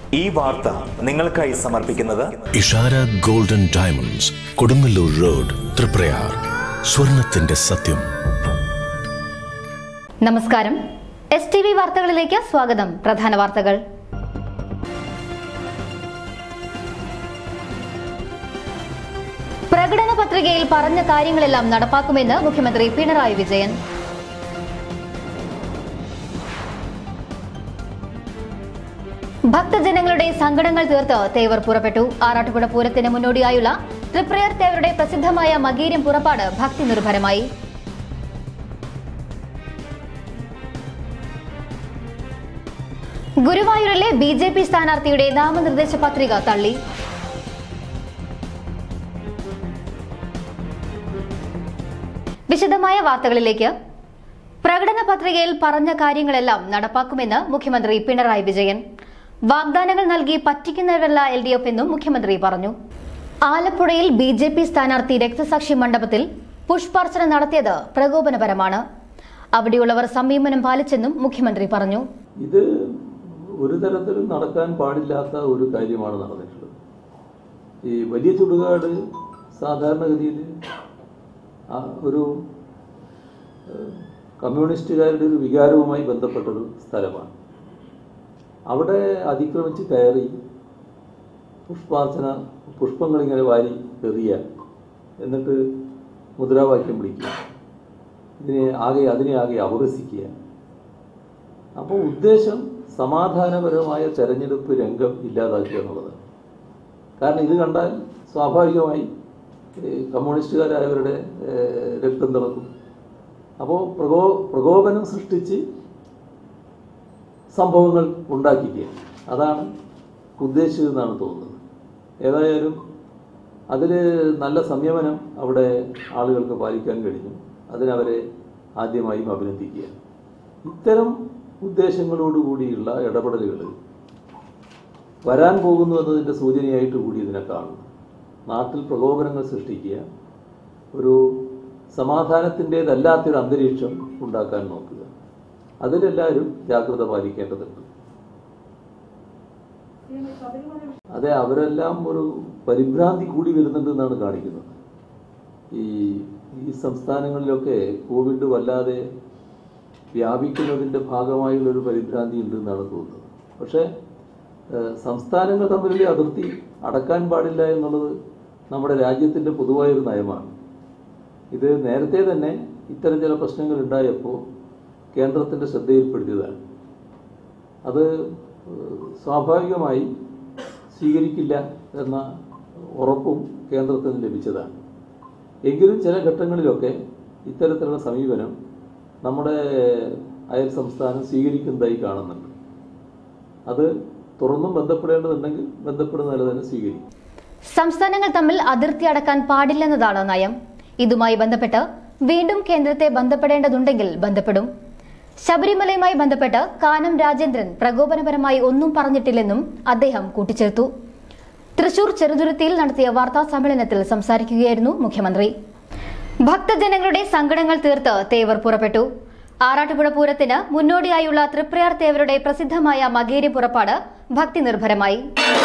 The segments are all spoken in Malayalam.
ഈ വാർത്ത നിങ്ങൾക്കായി സമർപ്പിക്കുന്നത് Ishara golden diamonds Kodungallur road Thriprayar സ്വർണത്തിന്റെ സത്യം നമസ്കാരം എസ് ടി വി വാർത്തകളിലേക്ക് സ്വാഗതം പ്രധാന വാർത്തകൾ പ്രകടന പത്രികയിൽ പറഞ്ഞ കാര്യങ്ങളെല്ലാം നടപ്പാക്കുമെന്ന് മുഖ്യമന്ത്രി പിണറായി വിജയൻ ഭക്തജനങ്ങളുടെ സങ്കടങ്ങൾ തീർത്ത് തേവർ പുറപ്പെട്ടു ആറാട്ടുപുഴ പൂരത്തിന് മുന്നോടിയായുള്ള തൃപ്രയർ തേവരുടെ പ്രസിദ്ധമായ മകീരം പുറപ്പാട് ഭക്തി നിർഭരമായി ഗുരുവായൂരിലെ ബി ജെ പി സ്ഥാനാർത്ഥിയുടെ നാമനിർദ്ദേശ പത്രിക തള്ളി വിശദമായ വാർത്തകളിലേക്ക് പ്രകടന പത്രികയിൽ പറഞ്ഞ കാര്യങ്ങളെല്ലാം നടപ്പാക്കുമെന്ന് മുഖ്യമന്ത്രി പിണറായി വിജയൻ വാഗ്ദാനങ്ങൾ നൽകി പറ്റിക്കുന്നവരല്ല എൽ ഡി എഫ് എന്നും മുഖ്യമന്ത്രി പറഞ്ഞു ആലപ്പുഴയിൽ ബി ജെ പി സ്ഥാനാർത്ഥി രക്തസാക്ഷി മണ്ഡപത്തിൽ പുഷ്പാർച്ചന നടത്തിയത് പ്രകോപനപരമാണ് അവിടെയുള്ളവർ സംയമനം പാലിച്ചെന്നും മുഖ്യമന്ത്രി പറഞ്ഞു ഇത് ഒരു തരത്തിലും നടക്കാൻ പാടില്ലാത്ത ഒരു കാര്യമാണ് നടന്നിട്ടുള്ളത് ഈ വലിയ ചുടുകാട് സാധാരണഗതിയിൽ ആ ഒരു ഏഹ്, കമ്മ്യൂണിസ്റ്റുകാരുടെ ഒരു വികാരവുമായി ബന്ധപ്പെട്ടൊരു സ്ഥലമാണ് അവിടെ അതിക്രമിച്ച് കയറി പുഷ്പാർച്ചന പുഷ്പങ്ങളിങ്ങനെ വാരി എറിയുക എന്നിട്ട് മുദ്രാവാക്യം വിളിക്കുക ഇതിനെ ആകെ അതിനെ ആകെ അപഹസിക്കുക അപ്പോൾ ഉദ്ദേശം സമാധാനപരമായ തെരഞ്ഞെടുപ്പ് രംഗം ഇല്ലാതാക്കുക എന്നുള്ളതാണ് കാരണം ഇത് കണ്ടാൽ സ്വാഭാവികമായി ഈ കമ്മ്യൂണിസ്റ്റുകാരായവരുടെ ഏഹ്, രക്തം തിളക്കും അപ്പോൾ പ്രകോ പ്രകോപനം സൃഷ്ടിച്ച് സംഭവങ്ങൾ ഉണ്ടാക്കിക്കുക അതാണ് ഉദ്ദേശിച്ചതെന്നാണ് തോന്നുന്നത് ഏതായാലും അതിൽ നല്ല സംയമനം അവിടെ ആളുകൾക്ക് പാലിക്കാൻ കഴിഞ്ഞു അതിനവരെ ആദ്യമായും അഭിനന്ദിക്കുക ഇത്തരം ഉദ്ദേശങ്ങളോടുകൂടിയുള്ള ഇടപെടലുകൾ വരാൻ പോകുന്നു എന്നതിൻ്റെ സൂചനയായിട്ട് കൂടി ഇതിനെ കാണുന്നു നാട്ടിൽ പ്രകോപനങ്ങൾ സൃഷ്ടിക്കുക ഒരു സമാധാനത്തിൻ്റെതല്ലാത്തൊരു അന്തരീക്ഷം ഉണ്ടാക്കാൻ നോക്കുക അതിലെല്ലാവരും ജാഗ്രത പാലിക്കേണ്ടതുണ്ട് അതെ അവരെല്ലാം ഒരു പരിഭ്രാന്തി കൂടി വരുന്നുണ്ട് എന്നാണ് കാണിക്കുന്നത് ഈ ഈ സംസ്ഥാനങ്ങളിലൊക്കെ കോവിഡ് വല്ലാതെ വ്യാപിക്കുന്നതിൻ്റെ ഭാഗമായുള്ള ഒരു പരിഭ്രാന്തി ഉണ്ട് എന്നാണ് തോന്നുന്നത് പക്ഷേ ഏഹ്, സംസ്ഥാനങ്ങൾ തമ്മിലുള്ള അതിർത്തി അടക്കാൻ പാടില്ല എന്നുള്ളത് നമ്മുടെ രാജ്യത്തിൻ്റെ പൊതുവായൊരു നയമാണ് ഇത് നേരത്തെ തന്നെ ഇത്തരം ചില പ്രശ്നങ്ങൾ ഉണ്ടായപ്പോൾ കേന്ദ്രത്തിൻ്റെ ശ്രദ്ധയിൽപ്പെടുത്തിയതാണ് അത് ഏഹ്, സ്വാഭാവികമായി സ്വീകരിക്കില്ല എന്ന ഉറപ്പും കേന്ദ്രത്തിന് ലഭിച്ചതാണ് എങ്കിലും ചില ഘട്ടങ്ങളിലൊക്കെ ഇത്തരത്തിലുള്ള സമീപനം നമ്മുടെ അയൽ സംസ്ഥാനം സ്വീകരിക്കുന്നതായി കാണുന്നുണ്ട് അത് തുറന്നും ബന്ധപ്പെടേണ്ടതുണ്ടെങ്കിൽ ബന്ധപ്പെടുന്നതിൽ തന്നെ സ്വീകരിക്കും സംസ്ഥാനങ്ങൾ തമ്മിൽ അതിർത്തി അടക്കാൻ പാടില്ലെന്നതാണ് നയം ഇതുമായി ബന്ധപ്പെട്ട് വീണ്ടും കേന്ദ്രത്തെ ബന്ധപ്പെടേണ്ടതുണ്ടെങ്കിൽ ബന്ധപ്പെടും ശബരിമലയുമായി ബന്ധപ്പെട്ട് കാനം രാജേന്ദ്രൻ പ്രകോപനപരമായി ഒന്നും പറഞ്ഞിട്ടില്ലെന്നും അദ്ദേഹം കൂട്ടിച്ചേർത്തു തൃശൂർ ചെറുതുരുത്തിയിൽ നടത്തിയ വാർത്താ സമ്മേളനത്തിൽ സംസാരിക്കുകയായിരുന്നു മുഖ്യമന്ത്രി ഭക്തജനങ്ങളുടെ സങ്കടങ്ങൾ തീർത്ത് തേവർ പുറപ്പെട്ടു ആറാട്ടുപുഴ പൂരത്തിന് മുന്നോടിയായുള്ള തൃപ്രയാർ തേവരുടെ പ്രസിദ്ധമായ മകേരി പുറപ്പാട് ഭക്തി നിർഭരമായി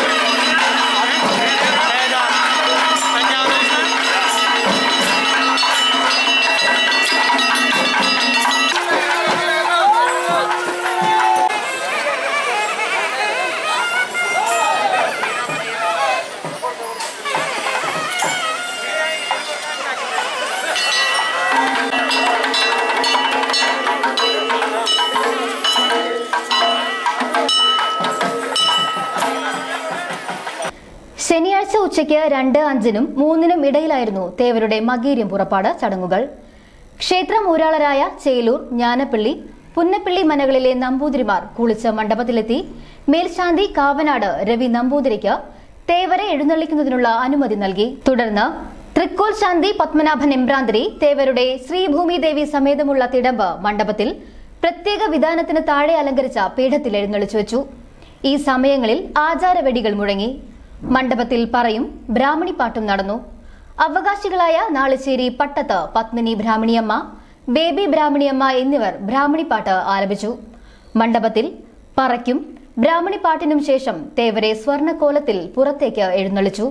ശനിയാഴ്ച ഉച്ചയ്ക്ക് രണ്ട് അഞ്ചിനും മൂന്നിനും ഇടയിലായിരുന്നു തേവരുടെ മകീര്യം പുറപ്പാട് ചടങ്ങുകൾ ക്ഷേത്രം ഊരാളരായ ചേലൂർ ഞാനപ്പള്ളി പുന്നപ്പള്ളി മനകളിലെ നമ്പൂതിരിമാർ കുളിച്ച് മണ്ഡപത്തിലെത്തി മേൽശാന്തി കാവനാട് രവി നമ്പൂതിരിക്ക് തേവരെ എഴുന്നള്ളിക്കുന്നതിനുള്ള അനുമതി നൽകി തുടർന്ന് തൃക്കോൽ ശാന്തി പത്മനാഭൻ എമ്പ്രാന്തിരി തേവരുടെ ശ്രീഭൂമി ദേവി സമേതമുള്ള തിടമ്പ് മണ്ഡപത്തിൽ പ്രത്യേക വിധാനത്തിന് താഴെ അലങ്കരിച്ച പീഠത്തിൽ എഴുന്നള്ളിച്ചു വെച്ചു ഈ സമയങ്ങളിൽ ആചാരവെടികൾ മുഴങ്ങി മണ്ഡപത്തിൽ പറയും ബ്രാഹ്മണിപ്പാട്ടും നടന്നു അവകാശികളായ നാളിശ്ശേരി പട്ടത്ത് പത്മിനി ബ്രാഹ്മണിയമ്മ ബേബി ബ്രാഹ്മണിയമ്മ എന്നിവർ ബ്രാഹ്മണിപ്പാട്ട് ആലപിച്ചു മണ്ഡപത്തിൽ പറയ്ക്കും ബ്രാഹ്മണി പാട്ടിനും ശേഷം തേവരെ സ്വർണ്ണക്കോലത്തിൽ പുറത്തേക്ക് എഴുന്നള്ളിച്ചു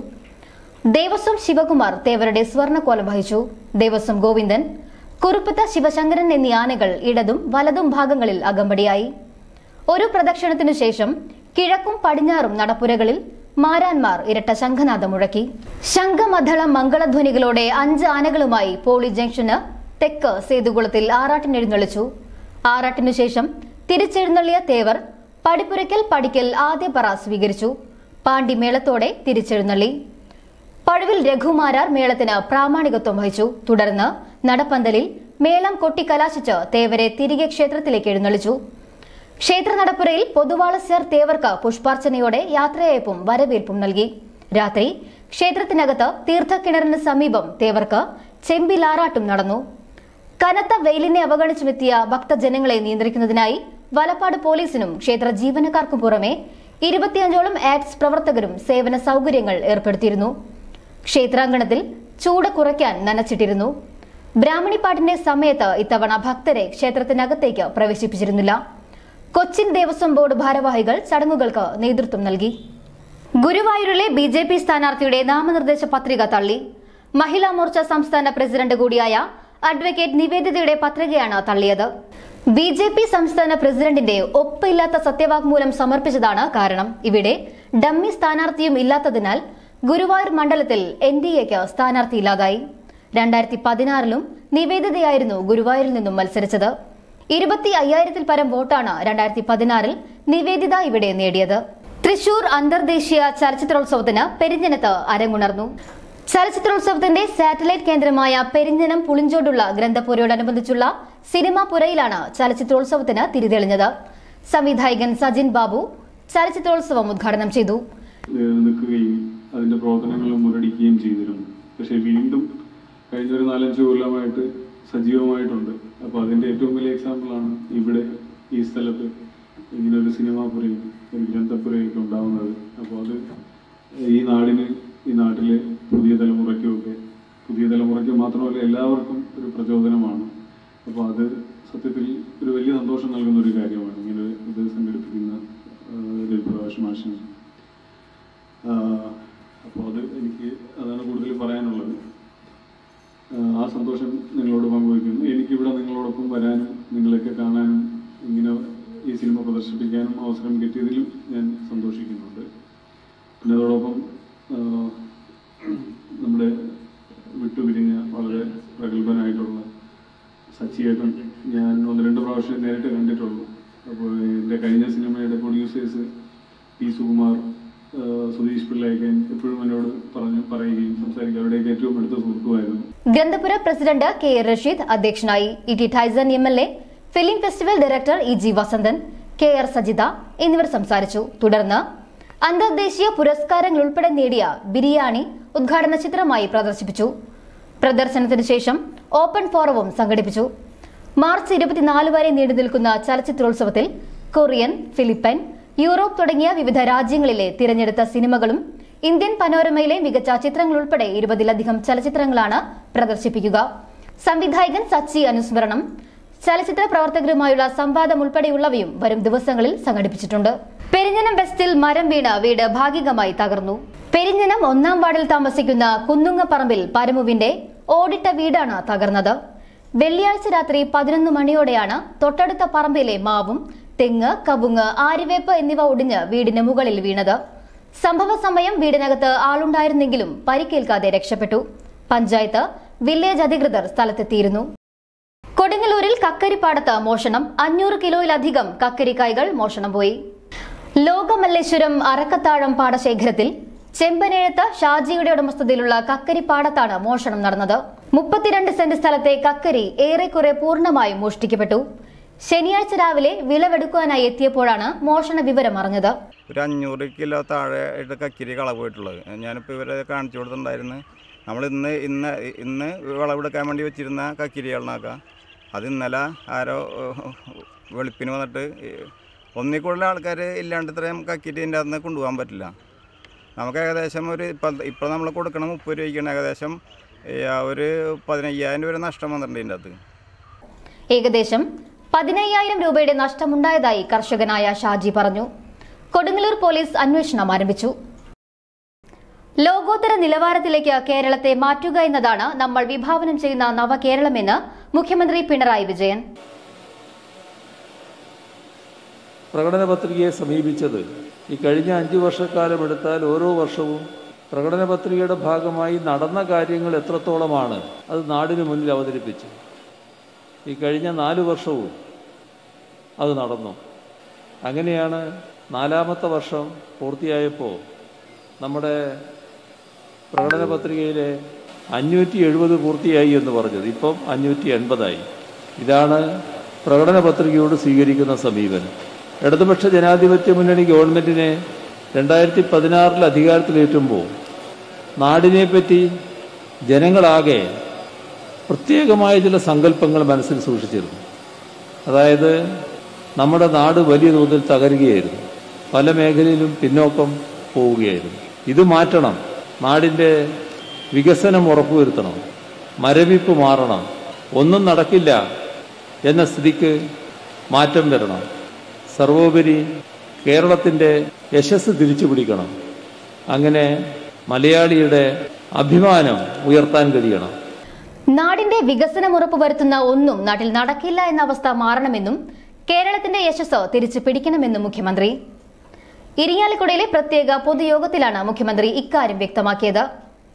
ദേവസ്വം ശിവകുമാർ തേവരുടെ സ്വർണ്ണക്കോലം വഹിച്ചു ദേവസ്വം ഗോവിന്ദൻ കുറുപ്പത്ത ശിവശങ്കരൻ എന്നീ ആനകൾ ഇടതും വലതും ഭാഗങ്ങളിൽ അകമ്പടിയായി ഒരു പ്രദക്ഷിണത്തിനു ശേഷം കിഴക്കും പടിഞ്ഞാറും നടപ്പുരകളിൽ മാരാന്മാർ ഇരട്ട ശംഖനാഥം മുഴക്കി ശംഖമധളം മംഗളധ്വനികളോടെ അഞ്ച് ആനകളുമായി പോളി ജംഗ്ഷന് തെക്ക് സേതുകുളത്തിൽ ആറാട്ടിനെഴുന്നള്ളിച്ചു ആറാട്ടിനു ശേഷം തിരിച്ചെഴുന്നള്ളിയ തേവർ പടിപ്പുരയ്ക്കൽ പടിക്കൽ ആദ്യപറ സ്വീകരിച്ചു പാണ്ടിമേളത്തോടെ തിരിച്ചെഴുന്നള്ളി പഴുവിൽ രഘുമാരാർ മേളത്തിന് പ്രാമാണികത്വം വഹിച്ചു തുടർന്ന് നടപ്പന്തലിൽ മേളം കൊട്ടിക്കലാശിച്ച് തേവരെ തിരികെ ക്ഷേത്രത്തിലേക്ക് എഴുന്നള്ളിച്ചു ക്ഷേത്ര നടപ്പുരയിൽ പൊതുവാളസ്യർ തേവർക്ക് പുഷ്പാർച്ചനയോടെ യാത്രയയപ്പും വരവേൽപ്പും നൽകി രാത്രി ക്ഷേത്രത്തിനകത്ത് തീർത്ഥക്കിണറിന് സമീപം തേവർക്ക് ചെമ്പിലാറാട്ടും നടന്നു കനത്ത വെയിലിനെ അവഗണിച്ചുമെത്തിയ ഭക്തജനങ്ങളെ നിയന്ത്രിക്കുന്നതിനായി വലപ്പാട് പോലീസിനും ക്ഷേത്ര ജീവനക്കാർക്കും പുറമെ ഇരുപത്തിയഞ്ചോളം ആക്ട്സ് പ്രവർത്തകരും സേവന സൗകര്യങ്ങൾ ഏർപ്പെടുത്തിയിരുന്നു ക്ഷേത്രാങ്കണത്തിൽ ചൂട് കുറയ്ക്കാൻ നനച്ചിട്ടിരുന്നു ബ്രാഹ്മണിപ്പാട്ടിന്റെ സമയത്ത് ഇത്തവണ ഭക്തരെ ക്ഷേത്രത്തിനകത്തേക്ക് പ്രവേശിപ്പിച്ചിരുന്നില്ല കൊച്ചിൻ ദേവസ്വം ബോർഡ് ഭാരവാഹികൾ ചടങ്ങുകൾക്ക് നേതൃത്വം നൽകി ഗുരുവായൂരിലെ ബി ജെ പി സ്ഥാനാർത്ഥിയുടെ നാമനിർദ്ദേശ പത്രിക തള്ളി മഹിളാ മോർച്ച സംസ്ഥാന പ്രസിഡന്റ് കൂടിയായ അഡ്വക്കേറ്റ് നിവേദിതയുടെ പത്രികയാണ് തള്ളിയത് ബി ജെ പി സംസ്ഥാന പ്രസിഡന്റിന്റെ ഒപ്പില്ലാത്ത സത്യവാങ്മൂലം സമർപ്പിച്ചതാണ് കാരണം ഇവിടെ ഡമ്മി സ്ഥാനാർത്ഥിയും ഇല്ലാത്തതിനാൽ ഗുരുവായൂർ മണ്ഡലത്തിൽ എൻ ഡി എക്ക് സ്ഥാനാർത്ഥിയില്ലാതായി രണ്ടായിരത്തി പതിനാറിലും നിവേദിതയായിരുന്നു ഗുരുവായൂരിൽ നിന്നും മത്സരിച്ചത് ഇരുപത്തി അയ്യായിരത്തിൽ പരം വോട്ടാണ് രണ്ടായിരത്തി പതിനാറിൽ നിവേദിത ഇവിടെ നേടിയത് തൃശൂർ അന്തർദേശീയ ചലച്ചിത്രോത്സവത്തിന് പെരിഞ്ഞനത്ത് അരങ്ങുണർന്നു ചലച്ചിത്രോത്സവത്തിന്റെ സാറ്റലൈറ്റ് കേന്ദ്രമായ പെരിഞ്ഞനം പുളിഞ്ചോടുള്ള ഗ്രന്ഥപുരയോടനുബന്ധിച്ചുള്ള സിനിമാ പുരയിലാണ് ചലച്ചിത്രോത്സവത്തിന് തിരിതെളിഞ്ഞത് സംവിധായകൻ സജിൻ ബാബു ചലച്ചിത്രോത്സവം ഉദ്ഘാടനം ചെയ്തു ഏഹ് നിൽക്കുകയും അതിന്റെ പ്രവർത്തനങ്ങൾ മുരടിക്കുകയും ചെയ്തിരുന്നു പക്ഷെ വീണ്ടും കഴിഞ്ഞ ഒരു നാലഞ്ച് കൊല്ലമായിട്ട് സജീവമായിട്ടുണ്ട് അപ്പോൾ അതിന്റെ ഏറ്റവും വലിയ എക്സാമ്പിളാണ് ഇവിടെ ഈ സ്ഥലത്ത് ഇങ്ങനെ ഒരു സിനിമാ പുരയും ഒരു ഗ്രന്ഥപ്പുരയൊക്കെ ഉണ്ടാവുന്നത് അപ്പോൾ അത് ഈ നാടിന് ഈ നാട്ടിലെ പുതിയ തലമുറയ്ക്കുമൊക്കെ പുതിയ തലമുറയ്ക്ക് മാത്രമല്ല എല്ലാവർക്കും ഒരു പ്രചോദനമാണ് അപ്പോൾ അത് സത്യത്തിൽ ഒരു വലിയ സന്തോഷം നൽകുന്ന ഒരു കാര്യമാണ് ഇങ്ങനെ ഇത് സംഘടിപ്പിക്കുന്ന ആഹ് രവിപ്രകാശ് മാഷിനും അപ്പോൾ അത് എനിക്ക് അതാണ് കൂടുതൽ പറയാനുള്ളത് ആഹ് ആ സന്തോഷം നിങ്ങളോട് പങ്കുവയ്ക്കുന്നു എനിക്കിവിടെ നിങ്ങളോടൊപ്പം വരാനും നിങ്ങളെയൊക്കെ കാണാനും ഇങ്ങനെ ഈ സിനിമ പ്രദർശിപ്പിക്കാനും അവസരം കിട്ടിയതിലും ഞാൻ സന്തോഷിക്കുന്നുണ്ട് പിന്നെ അതോടൊപ്പം ആഹ് നമ്മുടെ വിട്ടുപിരിഞ്ഞ വളരെ പ്രഗത്ഭനായിട്ടുള്ള സച്ചിയേട്ടൻ ഞാൻ ഒന്ന് രണ്ട് പ്രാവശ്യം നേരിട്ട് കണ്ടിട്ടുള്ളൂ അപ്പോൾ എൻ്റെ കഴിഞ്ഞ സിനിമയുടെ പ്രൊഡ്യൂസേഴ്സ് പി സുകുമാർ ആ, സുധീഷ് പിള്ളയൊക്കെ എപ്പോഴും എന്നോട് പറഞ്ഞു പറയുകയും സംസാരിക്കുകയും അവരുടെയൊക്കെ ഏറ്റവും അടുത്ത സുഹൃത്തുമായിരുന്നു Granthapura president K A Rasheed അധ്യക്ഷനായി E T Tyson M L A film festival director E G Vasanthan K R Sajitha എന്നിവർ സംസാരിച്ചു തുടർന്ന് അന്തർദേശീയ പുരസ്കാരങ്ങൾ ഉൾപ്പെടെ നേടിയ ബിരിയാണി ഉദ്ഘാടന ചിത്രമായി പ്രദർശിപ്പിച്ചു പ്രദർശനത്തിന് ശേഷം ഓപ്പൺ ഫോറവും സംഘടിപ്പിച്ചു മാർച്ച് ഇരുപത്തിനാല് വരെ നീണ്ടു നിൽക്കുന്ന ചലച്ചിത്രോത്സവത്തിൽ കൊറിയൻ ഫിലിപ്പൈൻ യൂറോപ്പ് തുടങ്ങിയ വിവിധ രാജ്യങ്ങളിലെ തിരഞ്ഞെടുത്ത സിനിമകളും ഇന്ത്യൻ പനോരമയിലെ മികച്ച ചിത്രങ്ങൾ ഉൾപ്പെടെ ഇരുപതിലധികം ചലച്ചിത്രങ്ങളാണ് പ്രദർശിപ്പിക്കുക സംവിധായകൻ സച്ചി അനുസ്മരണം ചലച്ചിത്ര പ്രവർത്തകരുമായുള്ള സംവാദം ഉൾപ്പെടെയുള്ളവയും വരും ദിവസങ്ങളിൽ സംഘടിപ്പിച്ചിട്ടുണ്ട് പെരിഞ്ഞനം വെസ്റ്റിൽ മരം വീണ് വീട് ഭാഗികമായി തകർന്നു പെരിഞ്ഞനം ഒന്നാം വാർഡിൽ താമസിക്കുന്ന കുന്നുങ്ങപ്പറമ്പിൽ പരമുവിന്റെ ഓടിട്ട വീടാണ് തകർന്നത് വെള്ളിയാഴ്ച രാത്രി പതിനൊന്ന് മണിയോടെയാണ് തൊട്ടടുത്ത പറമ്പിലെ മാവും തെങ്ങ് കവുങ്ങ് ആര്യവേപ്പ് എന്നിവ ഒടിഞ്ഞ് വീടിന് മുകളിൽ വീണത് സംഭവ സമയം വീടിനകത്ത് ആളുണ്ടായിരുന്നെങ്കിലും പരിക്കേൽക്കാതെ രക്ഷപ്പെട്ടു പഞ്ചായത്ത് വില്ലേജ് അധികൃതർ സ്ഥലത്തെത്തിയിരുന്നു കൊടുങ്ങല്ലൂരിൽ കക്കരിപ്പാടത്ത് മോഷണം അഞ്ഞൂറ് കിലോയിലധികം കക്കരിക്കായ്കൾ മോഷണം പോയി ലോകമല്ലേശ്വരം അറക്കത്താഴം പാടശേഖരത്തിൽ ചെമ്പനേഴത്ത് ഷാജിയുടെ ഉടമസ്ഥതയിലുള്ള കക്കരിപ്പാടത്താണ് മോഷണം നടന്നത് മുപ്പത്തിരണ്ട് സെന്റ് സ്ഥലത്തെ കക്കരി ഏറെക്കുറെ പൂർണ്ണമായും മോഷ്ടിക്കപ്പെട്ടു ശനിയാഴ്ച രാവിലെ വിളവെടുക്കുവാനായി എത്തിയപ്പോഴാണ് മോഷണ വിവരം അറിഞ്ഞത് ഒരു അഞ്ഞൂറ് കിലോ താഴെ ആയിട്ട് കക്കിരി കള പോയിട്ടുള്ളത് ഞാനിപ്പോൾ ഇവരെ കാണിച്ചു കൊടുത്തിട്ടുണ്ടായിരുന്നു നമ്മൾ ഇന്ന് ഇന്ന് ഇന്ന് വിളവെടുക്കാൻ വേണ്ടി വെച്ചിരുന്ന കക്കിരികളാക്കാം അത് ഇന്നലെ ആരോ ഏഹ്, വെളുപ്പിന് വന്നിട്ട് ഈ ഒന്നിൽ കൂടുതൽ ആൾക്കാർ ഇല്ലാണ്ട് ഇത്രയും കക്കിരി ഇതിൻ്റെ അകത്ത് നിന്ന് കൊണ്ടുപോകാൻ പറ്റില്ല നമുക്ക് ഏകദേശം ഒരു ഇപ്പം ഇപ്പോൾ നമ്മൾ കൊടുക്കണം മുപ്പത് രൂപയ്ക്കാണ് ഏകദേശം ഈ ആ ഒരു പതിനയ്യായിരം രൂപ നഷ്ടം വന്നിട്ടുണ്ട് ഇതിൻ്റെ അകത്ത് ഏകദേശം പതിനയ്യായിരം രൂപയുടെ നഷ്ടമുണ്ടായതായി കർഷകനായ ഷാജി പറഞ്ഞു കൊടുങ്ങല്ലൂർ പോലീസ് അന്വേഷണം ആരംഭിച്ചു ലോകോത്തര നിലവാരത്തിലേക്ക് കേരളത്തെ മാറ്റുക എന്നതാണ് നമ്മൾ വിഭാവനം ചെയ്യുന്ന നവകേരളമെന്ന് മുഖ്യമന്ത്രി പിണറായി വിജയൻ പ്രകടന പത്രികയെ സമീപിച്ചത് ഈ കഴിഞ്ഞ അഞ്ച് വർഷക്കാലം എടുത്താൽ ഓരോ വർഷവും പ്രകടന പത്രികയുടെ ഭാഗമായി നടന്ന കാര്യങ്ങൾ എത്രത്തോളമാണ് അത് നാടിന് മുന്നിൽ അവതരിപ്പിച്ചു ഈ കഴിഞ്ഞ നാല് വർഷവും അത് നടന്നു അങ്ങനെയാണ് നാലാമത്തെ വർഷം പൂർത്തിയായപ്പോൾ നമ്മുടെ പ്രകടന പത്രികയിലെ അഞ്ഞൂറ്റി എഴുപത് പൂർത്തിയായി എന്ന് പറഞ്ഞത് ഇപ്പം അഞ്ഞൂറ്റി എൺപതായി ഇതാണ് പ്രകടന പത്രികയോട് സ്വീകരിക്കുന്ന സമീപനം ഇടതുപക്ഷ ജനാധിപത്യ മുന്നണി ഗവൺമെന്റിനെ രണ്ടായിരത്തി പതിനാറിൽ അധികാരത്തിലേറ്റുമ്പോൾ നാടിനെപ്പറ്റി ജനങ്ങളാകെ പ്രത്യേകമായ ചില സങ്കല്പങ്ങൾ മനസ്സിൽ സൂക്ഷിച്ചിരുന്നു അതായത് നമ്മുടെ നാട് വലിയ തോതിൽ തകരുകയായിരുന്നു പല മേഖലയിലും പിന്നോക്കം പോവുകയായിരുന്നു ഇത് മാറ്റണം നാടിൻ്റെ വികസനം ഉറപ്പുവരുത്തണം മരവിപ്പ് മാറണം ഒന്നും നടക്കില്ല എന്ന സ്ഥിതിക്ക് മാറ്റം വരണം സർവോപരി കേരളത്തിൻ്റെ യശസ് തിരിച്ചു പിടിക്കണം അങ്ങനെ മലയാളിയുടെ അഭിമാനം ഉയർത്താൻ കഴിയണം നാടിന്റെ വികസനം ഉറപ്പുവരുത്തുന്ന ഒന്നും നാട്ടിൽ നടക്കില്ല എന്ന അവസ്ഥ മാറണമെന്നും കേരളത്തിന്റെ യശസ് തിരിച്ചു പിടിക്കണമെന്നും മുഖ്യമന്ത്രി ഇരിങ്ങാലക്കുടയിലെ പ്രത്യേക പൊതുയോഗത്തിലാണ് മുഖ്യമന്ത്രി ഇക്കാര്യം വ്യക്തമാക്കിയത്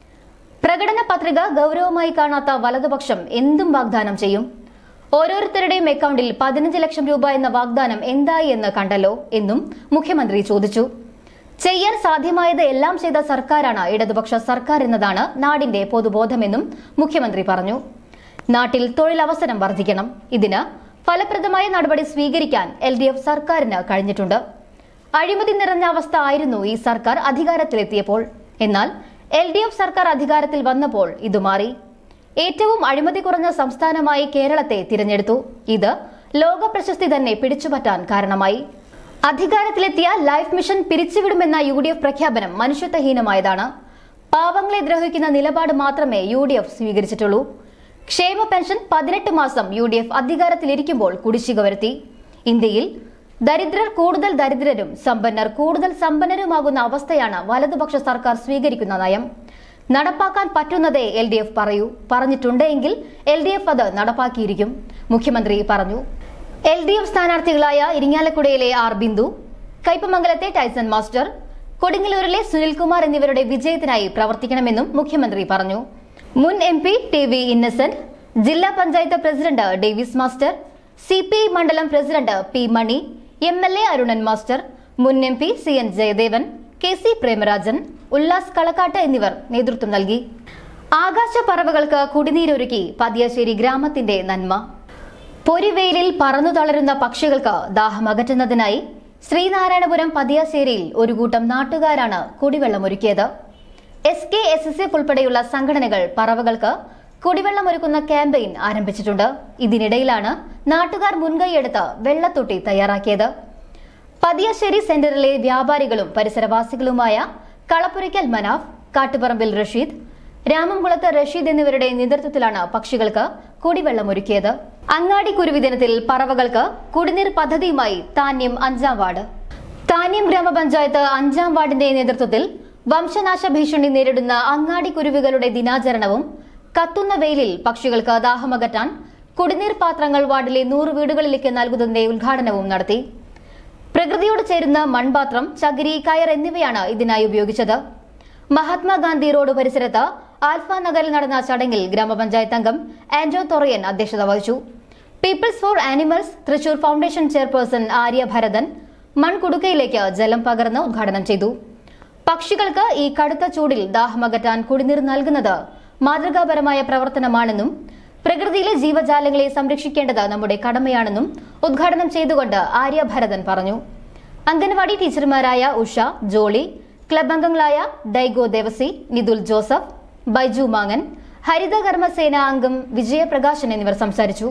പ്രകടന പത്രിക ഗൗരവമായി കാണാത്ത വലതുപക്ഷം എന്തും വാഗ്ദാനം ചെയ്യും ഓരോരുത്തരുടെയും അക്കൗണ്ടിൽ പതിനഞ്ച് ലക്ഷം രൂപ എന്ന വാഗ്ദാനം എന്തായി എന്ന് കണ്ടല്ലോ എന്നും മുഖ്യമന്ത്രി ചോദിച്ചു ചെയ്യാൻ സാധ്യമായത് എല്ലാം ചെയ്ത സർക്കാരാണ് ഇടതുപക്ഷ സർക്കാർ എന്നതാണ് നാടിന്റെ പൊതുബോധമെന്നും മുഖ്യമന്ത്രി പറഞ്ഞു നാട്ടിൽ തൊഴിലവസരം വർദ്ധിക്കണം ഇതിന് ഫലപ്രദമായ നടപടി സ്വീകരിക്കാൻ എൽ ഡി എഫ് സർക്കാരിന് കഴിഞ്ഞിട്ടുണ്ട് അഴിമതി നിറഞ്ഞ അവസ്ഥ ആയിരുന്നു ഈ സർക്കാർ അധികാരത്തിലെത്തിയപ്പോൾ എന്നാൽ എൽ ഡി എഫ് സർക്കാർ അധികാരത്തിൽ വന്നപ്പോൾ ഇത് മാറി ഏറ്റവും അഴിമതി കുറഞ്ഞ സംസ്ഥാനമായി കേരളത്തെ തിരഞ്ഞെടുത്തു ഇത് ലോക പ്രശസ്തി തന്നെ പിടിച്ചുപറ്റാൻ കാരണമായി അധികാരത്തിലെത്തിയ ലൈഫ് മിഷൻ പിരിച്ചുവിടുമെന്ന യു ഡി എഫ് പ്രഖ്യാപനം മനുഷ്യത്വഹീനമായതാണ് പാവങ്ങളെ ദ്രോഹിക്കുന്ന നിലപാട് മാത്രമേ യു ഡി എഫ് സ്വീകരിച്ചിട്ടുള്ളൂ ക്ഷേമ പെൻഷൻ പതിനെട്ട് മാസം യു ഡി എഫ് അധികാരത്തിലിരിക്കുമ്പോൾ കുടിശ്ശിക വരുത്തി ഇന്ത്യയിൽ ദരിദ്രർ കൂടുതൽ ദരിദ്രരും സമ്പന്നർ കൂടുതൽ സമ്പന്നരുമാകുന്ന അവസ്ഥയാണ് വലതുപക്ഷ സർക്കാർ സ്വീകരിക്കുന്ന നയം നടപ്പാക്കാൻ പറ്റുന്നതേ എൽ ഡി എഫ് പറയൂ പറഞ്ഞിട്ടുണ്ടെങ്കിൽ എൽ ഡി എഫ് അത് നടപ്പാക്കിയിരിക്കും മുഖ്യമന്ത്രി പറഞ്ഞു എൽ ഡി എഫ് സ്ഥാനാർത്ഥികളായ ഇരിങ്ങാലക്കുടയിലെ ആർ ബിന്ദു കയ്പമംഗലത്തെ ടൈസൺ മാസ്റ്റർ കൊടുങ്ങല്ലൂരിലെ സുനിൽകുമാർ എന്നിവരുടെ വിജയത്തിനായി പ്രവർത്തിക്കണമെന്നും മുഖ്യമന്ത്രി പറഞ്ഞു മുൻ M P T V Innocent ജില്ലാ panchayat president Davis master C P I മണ്ഡലം president P Mani M L A Arunan master മുൻ M P C N Jayadevan K C Premarajan Ullas Kalakkattu എന്നിവർ നേതൃത്വം നൽകി ആകാശ പറവകൾക്ക് കുടിനീരൊരുക്കി പതിയശ്ശേരി ഗ്രാമത്തിന്റെ നന്മ പൊരിവെയിലിൽ പറന്നു തളരുന്ന പക്ഷികൾക്ക് ദാഹമകറ്റുന്നതിനായി ശ്രീനാരായണപുരം പതിയാശ്ശേരിയിൽ ഒരു കൂട്ടം നാട്ടുകാരാണ് കുടിവെള്ളമൊരുക്കിയത് S K S S F ഉൾപ്പെടെയുള്ള സംഘടനകൾ പറവകൾക്ക് കുടിവെള്ളമൊരുക്കുന്ന ക്യാമ്പയിൻ ആരംഭിച്ചിട്ടുണ്ട് ഇതിനിടയിലാണ് നാട്ടുകാർ മുൻകൈയെടുത്ത് വെള്ളത്തൊട്ടി തയ്യാറാക്കിയത് പതിയാശ്ശേരി സെന്ററിലെ വ്യാപാരികളും പരിസരവാസികളുമായ കളപ്പുരയ്ക്കൽ മനാഫ് കാട്ടുപറമ്പിൽ റഷീദ് രാമംകുളത്ത് റഷീദ് എന്നിവരുടെ നേതൃത്വത്തിലാണ് പക്ഷികൾക്ക് കുടിവെള്ളമൊരുക്കിയത് അങ്ങാടി കുരുവി ദിനത്തിൽ പറവകൾക്ക് കുടിനീർ പദ്ധതിയുമായി താന്യം അഞ്ചാം വാർഡ് താന്യം ഗ്രാമപഞ്ചായത്ത് അഞ്ചാം വാർഡിന്റെ നേതൃത്വത്തിൽ വംശനാശ ഭീഷണി നേരിടുന്ന അങ്ങാടി കുരുവികളുടെ ദിനാചരണവും കത്തുന്ന വെയിലിൽ പക്ഷികൾക്ക് ദാഹമകറ്റാൻ കുടിനീർ പാത്രങ്ങൾ വാർഡിലെ നൂറ് വീടുകളിലേക്ക് നൽകുന്നതിന്റെ ഉദ്ഘാടനവും നടത്തി പ്രകൃതിയോട് ചേരുന്ന മൺപാത്രം ചകിരി കയർ എന്നിവയാണ് ഇതിനായി ഉപയോഗിച്ചത് മഹാത്മാഗാന്ധി റോഡ് പരിസരത്ത് ആൽഫ നഗറിൽ നടന്ന ചടങ്ങിൽ ഗ്രാമപഞ്ചായത്ത് അംഗം ആന്റോ തൊറയൻ അധ്യക്ഷത വഹിച്ചു people's for animals Thrissur foundation chairperson Arya Bharathan മൺകുടുക്കയിലേക്ക് ജലം പകർന്ന് ഉദ്ഘാടനം ചെയ്തു പക്ഷികൾക്ക് ഈ കടുത്ത ചൂടിൽ ദാഹമകറ്റാൻ കുടിനീർ നൽകുന്നത് മാതൃകാപരമായ പ്രവർത്തനമാണെന്നും പ്രകൃതിയിലെ ജീവജാലങ്ങളെ സംരക്ഷിക്കേണ്ടത് നമ്മുടെ കടമയാണെന്നും ഉദ്ഘാടനം ചെയ്തുകൊണ്ട് ആര്യ ഭരതൻ പറഞ്ഞു അംഗൻവാടി ടീച്ചർമാരായ ഉഷ ജോളി ക്ലബ് അംഗങ്ങളായ ഡൈഗോ ദേവസി നിതുൽ ജോസഫ് ബൈജു മാങ്ങൻ ഹരിത കർമ്മസേന അംഗം വിജയപ്രകാശൻ എന്നിവർ സംസാരിച്ചു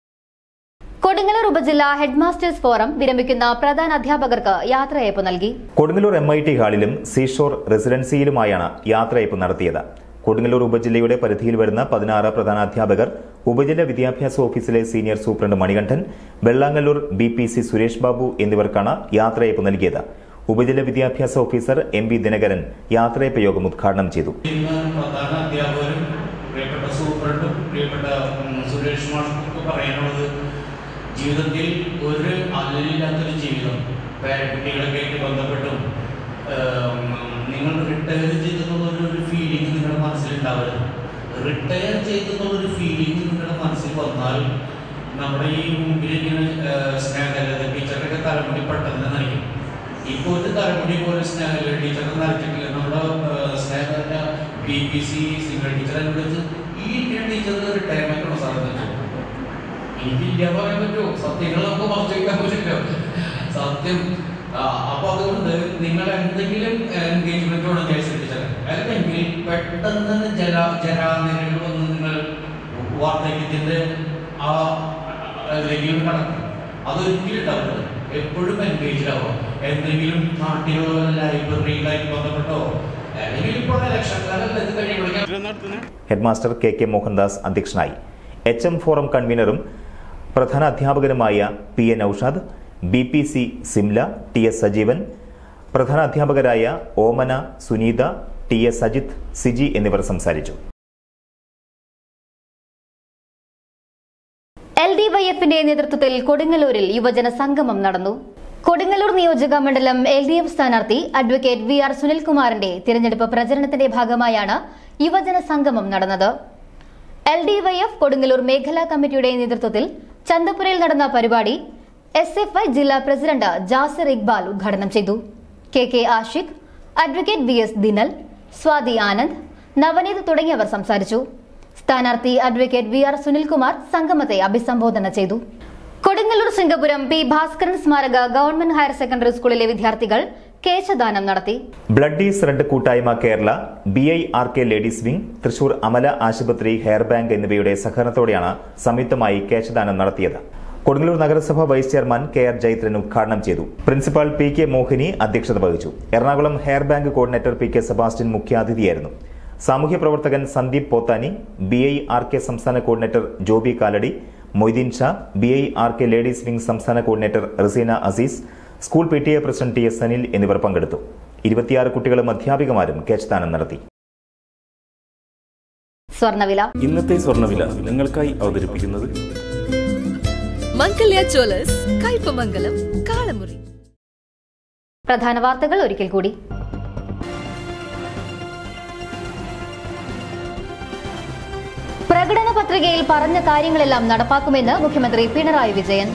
കൊടുങ്ങല്ലൂർ ഉപജില്ല ഹെഡ്മാസ്റ്റേഴ്സ് ഫോറം വിരമിക്കുന്ന പ്രധാന അധ്യാപകർക്ക് യാത്രയയപ്പ് നൽകി കൊടുങ്ങല്ലൂർ എം ഐ ടി ഹാളിലും സീഷോർ റെസിഡൻസിയിലുമായാണ് യാത്രയയപ്പ് നടത്തിയത് കൊടുങ്ങല്ലൂർ ഉപജില്ലയുടെ പരിധിയിൽ വരുന്ന പതിനാറ് പ്രധാന അധ്യാപകർ ഉപജില്ല വിദ്യാഭ്യാസ ഓഫീസിലെ senior superintendent Manikandan Vellangallur B P C Suresh Babu എന്നിവർക്കാണ് യാത്രയയപ്പ് നൽകിയത് ഉപജില്ല വിദ്യാഭ്യാസ ഓഫീസർ എം വി ദിനകരൻ യാത്രയപ്പ് യോഗം ഉദ്ഘാടനം ചെയ്തു ഇന്ന് പ്രധാന അധ്യാപകരും പ്രിയപ്പെട്ട സൂപ്രണ്ടും പ്രിയപ്പെട്ട ഉം, സുരേഷ് മാഷൊക്കെ പറയാനുള്ളത് ജീവിതത്തിൽ ഒരു അല്ലലില്ലാത്തൊരു ജീവിതം പേരക്കുട്ടികളൊക്കെ ആയിട്ട് ബന്ധപ്പെട്ടും ഉം, നിങ്ങൾ റിട്ടയർ ചെയ്തെന്നുള്ളൊരു ഒരു ഫീലിംഗ് നിങ്ങളുടെ മനസ്സിലുണ്ടാവരുത് റിട്ടയർ ചെയ്തെന്നുള്ളൊരു ഫീലിംഗ് നിങ്ങളുടെ മനസ്സിൽ വന്നാൽ നമ്മുടെ ഈ മുമ്പിലിരിക്കുന്ന സ്നേഹലത ടീച്ചറുടെ തലമുടി പെട്ടെന്ന് നനയ്ക്കും ഇപ്പോൾ ഒരു തലമുടി പോലെ സ്നേഹല ടീച്ചറെ നനച്ചിട്ടില്ല നമ്മുടെ സ്നേഹല ബി പി സി സിംഗിൾ ടീച്ചറെ വിളിച്ച് ഈ ഇന്ത്യൻ ടീച്ചറിന് റിട്ടയർമെന്റ് ഉള്ള സാധനം എനിക്ക് ഇല്ല പറയാൻ പറ്റുമോ സത്യങ്ങൾ നമുക്ക് മറച്ചു വയ്ക്കാൻ പറ്റില്ല സത്യം ആ, അപ്പൊ അതുകൊണ്ട് നിങ്ങൾ എന്തെങ്കിലും എൻഗേജ്മെന്റ് വേണം ജയശ്രീ ടീച്ചർ അല്ലെങ്കിൽ പെട്ടെന്ന് ജല ജരാനിരകൾ വന്ന് നിങ്ങൾ വാർദ്ധക്യത്തിന്റെ ആ ഇതിലേക്ക് കടക്കും അതൊരിക്കലും ഉണ്ടാവരുത് എപ്പോഴും എൻഗേജ് ആവുക എന്തെങ്കിലും നാട്ടിലുള്ള ലൈബ്രറിയിലായിട്ട് ബന്ധപ്പെട്ടോ അല്ലെങ്കിൽ ഇപ്പോൾ ഇലക്ഷൻ കാലം ഇത് കഴിയുമ്പോഴേക്കും ഹെഡ്മാസ്റ്റർ കെ കെ മോഹൻദാസ് അധ്യക്ഷനായി എച്ച് എം ഫോറം കൺവീനറും പ്രധാന അധ്യാപകനുമായ P A Noushad B P C Simla T S Sajeevan പ്രധാന അധ്യാപകരായ ഓമന സുനീത ടി എസ് അജിത് സിജി എന്നിവർ സംസാരിച്ചു എൽ ഡി വൈ എഫിന്റെ നേതൃത്വത്തിൽ കൊടുങ്ങല്ലൂരിൽ യുവജന സംഗമം നടന്നു കൊടുങ്ങല്ലൂർ നിയോജക മണ്ഡലം എൽ ഡി എഫ് സ്ഥാനാർത്ഥി അഡ്വക്കേറ്റ് വി ആർ സുനിൽകുമാറിന്റെ തിരഞ്ഞെടുപ്പ് പ്രചരണത്തിന്റെ ഭാഗമായാണ് യുവജന സംഗമം നടന്നത് L D Y F Kodungallur മേഖലാ കമ്മിറ്റിയുടെ നേതൃത്വത്തിൽ ചന്തപുരയിൽ നടന്ന പരിപാടി എസ് എഫ് ഐ ജില്ലാ പ്രസിഡന്റ് ജാസിർ ഇക്ബാൽ ഉദ്ഘാടനം ചെയ്തു K K Ashiq advocate V S Dinal Swathi Anand Navaneeth തുടങ്ങിയവർ സംസാരിച്ചു സ്ഥാനാർത്ഥി അഡ്വക്കേറ്റ് വി ആർ സുനിൽകുമാർ സംഗമത്തെ അഭിസംബോധന ചെയ്തു കൊടുങ്ങല്ലൂർ സിംഗപുരം പി ഭാസ്കരൻ സ്മാരക ഗവൺമെന്റ് ഹയർ സെക്കൻഡറി സ്കൂളിലെ വിദ്യാർത്ഥികൾ കേശദാനം നടത്തി ബ്ലഡീസ് റെഡ് കൂട്ടായ്മ Kerala B I R K ladies wing Thrissur Amala ആശുപത്രി ഹെയർ ബാങ്ക് എന്നിവയുടെ സഹകരണത്തോടെയാണ് സംയുക്തമായി കേശദാനം നടത്തിയത് കൊടുങ്ങല്ലൂർ നഗരസഭ vice chairman K R Jaithran ഉദ്ഘാടനം ചെയ്തു പ്രിൻസിപ്പാൾ പി കെ മോഹിനി അധ്യക്ഷത വഹിച്ചു Ernakulam hair bank coordinator P K Sebastian മുഖ്യാതിഥിയായിരുന്നു സാമൂഹ്യ പ്രവർത്തകൻ Sandeep Pothani B I R K സംസ്ഥാന coordinator Joby Kalady Moitheen Sha B I R K ladies wing സംസ്ഥാന coordinator Raseena Azeez school P T A president T S Sanil എന്നിവർ പങ്കെടുത്തു ഇരുപത്തിയാറ് കുട്ടികളും അധ്യാപികമാരും കേച്ച്ദാനം നടത്തി സ്വർണവില ഇന്നത്തെ സ്വർണ്ണവില നിങ്ങൾക്കായി അവതരിപ്പിക്കുന്നത് മംഗല്യ ജ്വല്ലേഴ്സ് കയ്പമംഗലം കാളമുറി പ്രധാന വാർത്തകൾ ഒരിക്കൽ കൂടി പ്രകടന പത്രികയിൽ പറഞ്ഞ കാര്യങ്ങളെല്ലാം നടപ്പാക്കുമെന്ന് മുഖ്യമന്ത്രി പിണറായി വിജയൻ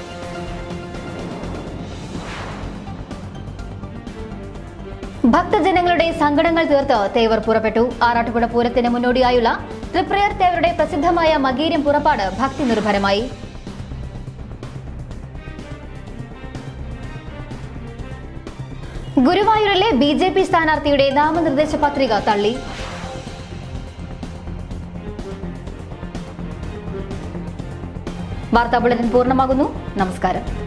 ഭക്തജനങ്ങളുടെ സങ്കടങ്ങൾ തീർത്ത് തേവർ പുറപ്പെട്ടു ആറാട്ടുപുഴ പൂരത്തിന് മുന്നോടിയായുള്ള തൃപ്രയർ തേവരുടെ പ്രസിദ്ധമായ മകീര്യം പുറപ്പാട് ഭക്തി നിർഭരമായി ഗുരുവായൂരിലെ ബി ജെ പി സ്ഥാനാർത്ഥിയുടെ നാമനിർദ്ദേശ പത്രിക തള്ളി വാർത്താ ബുള്ളറ്റിൻ പൂർണ്ണമാകുന്നു നമസ്കാരം